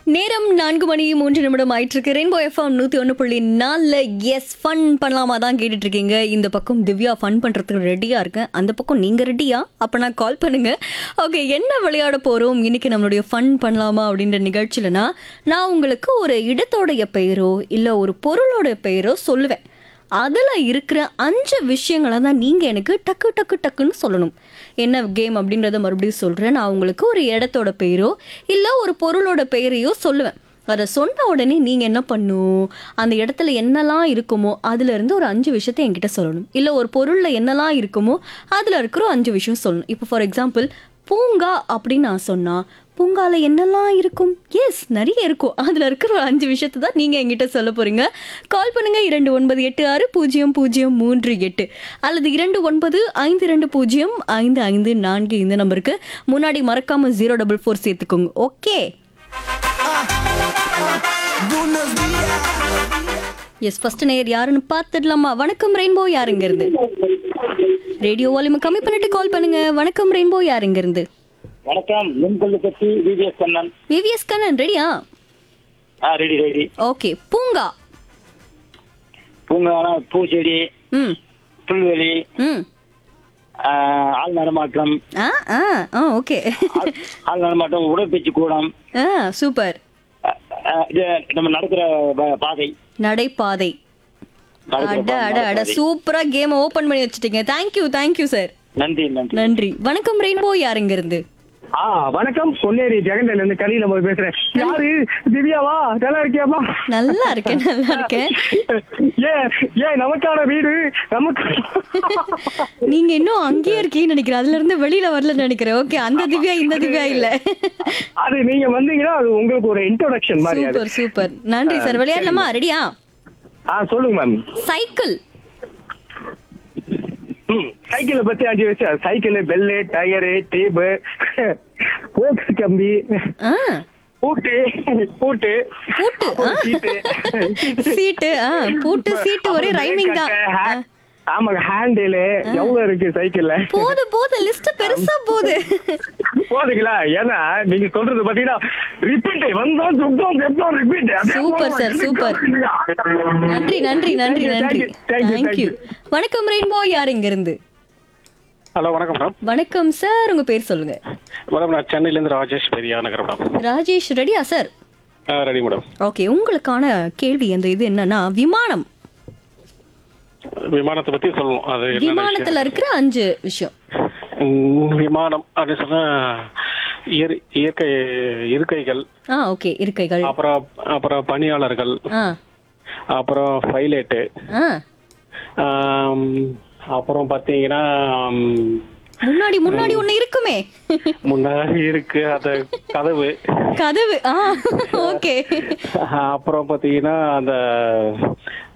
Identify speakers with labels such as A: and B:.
A: நேரம் நான்கு மணி மூன்று நிமிடம் ஆயிட்டு இருக்கு ரெயின்போ எஃப்எம் நூத்தி ஒன்று புள்ளி நாலுல எஸ் ஃபன் பண்ணலாமா தான் கேட்டுட்டு இருக்கீங்க இந்த பக்கம் திவ்யா ஃபன் பண்றதுக்கு ரெடியா இருக்கேன் அந்த பக்கம் நீங்க ரெடியா அப்ப நான் கால் பண்ணுங்க ஓகே என்ன விளையாட போறோம் இன்னைக்கு நம்மளுடைய ஃபன் பண்ணலாமா அப்படின்ற நிகழ்ச்சியிலனா நான் உங்களுக்கு ஒரு இடத்தோடைய பெயரோ இல்ல ஒரு பொருளோட பெயரோ சொல்லுவேன் அதில் இருக்கிற அஞ்சு விஷயங்களை தான் நீங்கள் எனக்கு டக்கு டக்கு டக்குன்னு சொல்லணும் என்ன கேம் அப்படின்றத மறுபடியும் சொல்கிறேன் நான் உங்களுக்கு ஒரு இடத்தோட பெயரோ இல்லை ஒரு பொருளோட பெயரையோ சொல்லுவேன் அதை சொன்ன உடனே நீங்கள் என்ன பண்ணும் அந்த இடத்துல என்னெல்லாம் இருக்குமோ அதுலேருந்து ஒரு அஞ்சு விஷயத்தை என்கிட்ட சொல்லணும் இல்லை ஒரு பொருளில் என்னெல்லாம் இருக்குமோ அதில் இருக்கிற ஒரு அஞ்சு விஷயம் சொல்லணும் இப்போ ஃபார் எக்ஸாம்பிள் பூங்கா அப்படின்னு நான் சொன்னால் பூங்கால என்னெல்லாம் இருக்கும் எஸ் நிறைய இருக்கும் அதில் இருக்கிற ஒரு அஞ்சு விஷயத்தை தான் நீங்கள் என்கிட்ட சொல்ல போகிறீங்க கால் பண்ணுங்கள் இரண்டு ஒன்பது எட்டு ஆறு பூஜ்ஜியம் பூஜ்ஜியம் மூன்று எட்டு அல்லது இரண்டு ஒன்பது ஐந்து இரண்டு பூஜ்ஜியம் ஐந்து ஐந்து நான்கு இந்த நம்பருக்கு முன்னாடி மறக்காமல் ஜீரோ டபுள் ஃபோர் சேர்த்துக்கோங்க ஓகே எஸ் ஃபர்ஸ்ட் நேயர் யாருன்னு பார்த்துடலாமா வணக்கம் ரெயின்போ யாருங்க இருந்து ரேடியோ வால்யூம் கம்மி பண்ணிட்டு கால் பண்ணுங்க வணக்கம் ரெயின்போ யாருங்க இருந்து
B: வணக்கம் மின்கொல்லு கட்சி விவிஎஸ் கண்ணன்
A: விவிஎஸ் கண்ணன் ரெடியா
B: ஆ ரெடி ரெடி
A: ஓகே பூங்கா
B: பூங்கானா பூச்செடி
A: ம்
B: புல்வெளி
A: ம்
B: ஆ, ஆள் நடமாட்டம்
A: ஆ ஆ ஆ ஓகே
B: ஆள்- ஆள் நடமாட்டம் உடற்பயிற்சி கூடம்
A: ஆ சூப்பர்
B: ஆ, ஆ, இது நம்ம நடக்கிற ப- பாதை
A: நடைபாதை
B: நடக்கிற
A: அட
B: பா-
A: அட அட
B: பாதை.
A: சூப்பரா கேம் ஓபன் பண்ணி வச்சிட்டீங்க தேங்க்யூ தேங்க்யூ சார்
B: நன்றி நன்றி
A: நன்றி வணக்கம் ரெயின்போ யாருங்க இருந்து
C: ஆ வணக்கம் பொன்னேரி ஜெகண்டையில இருந்து கலியில போய் பேசுறேன் யாரு திவ்யாவா நல்லா இருக்கியாமா
A: நல்லா இருக்கேன் நல்லா இருக்கேன்
C: ஏன் ஏன் நமக்கான வீடு நமக்கு
A: நீங்க இன்னும் அங்கேயே இருக்கீங்கன்னு நினைக்கிறேன் அதுல இருந்து வெளியில வரலன்னு நினைக்கிறேன் ஓகே அந்த திவ்யா இந்த திவ்யா இல்ல
C: அது நீங்க வந்தீங்கன்னா அது உங்களுக்கு ஒரு இன்ட்ரோடக்ஷன் மாதிரி அது
A: சூப்பர் சூப்பர் நன்றி சார் விளையாடலாமா ரெடியா
C: ஆ சொல்லுங்க மேம்
A: சைக்கிள்
C: சைக்கிளை பத்தி அஞ்சு விஷயம் சைக்கிள் பெல்லு டயரு டேபு போக்ஸ் கம்பி
A: ஆ
C: பூட்டு பூட்டு
A: பூட்டு ஆ.
C: சீட்டு.
A: சீட்டு ஆ பூட்டு சீட்டு ஒரே ரைமிங் தான் ஆ.
C: ஆமாங்க ஹேண்டில் எவ்வளவு இருக்கு சைக்கிள்ல
A: போது போது லிஸ்ட் பெருசா போகுது
C: போதுங்களா ஏன்னா நீங்க சொல்றது பாத்தீங்கன்னா ரிப்பீட் வந்தோம் சுத்தம் செத்தோம் ரிப்பீட்
A: Super sir, super. நன்றி நன்றி நன்றி நன்றி தேங்க்யூ வணக்கம் ரெயின்போ யார் இங்க இருந்து
D: ஹலோ வணக்கம் மேடம்
A: வணக்கம் சார் உங்க பேர் சொல்லுங்க
D: மேடம் நான் சென்னையிலேருந்து ராஜேஷ் பெரியா நகர் மேடம்
A: ராஜேஷ் ரெடியா சார்
D: ரெடி மேடம்
A: ஓகே உங்களுக்கான கேள்வி அந்த இது என்னன்னா விமானம்
D: விமானத்தை பத்தி சொல்லணும் அது என்னென்ன விஷயம்?
A: விமானத்துல இருக்கிற அஞ்சு விஷயம்
D: ம், விமானம் அப்படின்னு சொன்னா இயற்- இயற்கை இருக்கைகள்
A: ஆ ஓகே இருக்கைகள்
D: அப்புறம் அப்புறம் பணியாளர்கள்
A: ஆ
D: அப்புறம் பைலட்டு
A: ஆ
D: அப்புறம் பாத்தீங்கன்னா ம்,
A: முன்னாடி முன்னாடி ஒண்ணு இருக்குமே
D: முன்னாடி இருக்கு அது கதவு
A: கதவு ஆ ஓகே
D: அப்புறம் பாத்தீங்கன்னா அந்த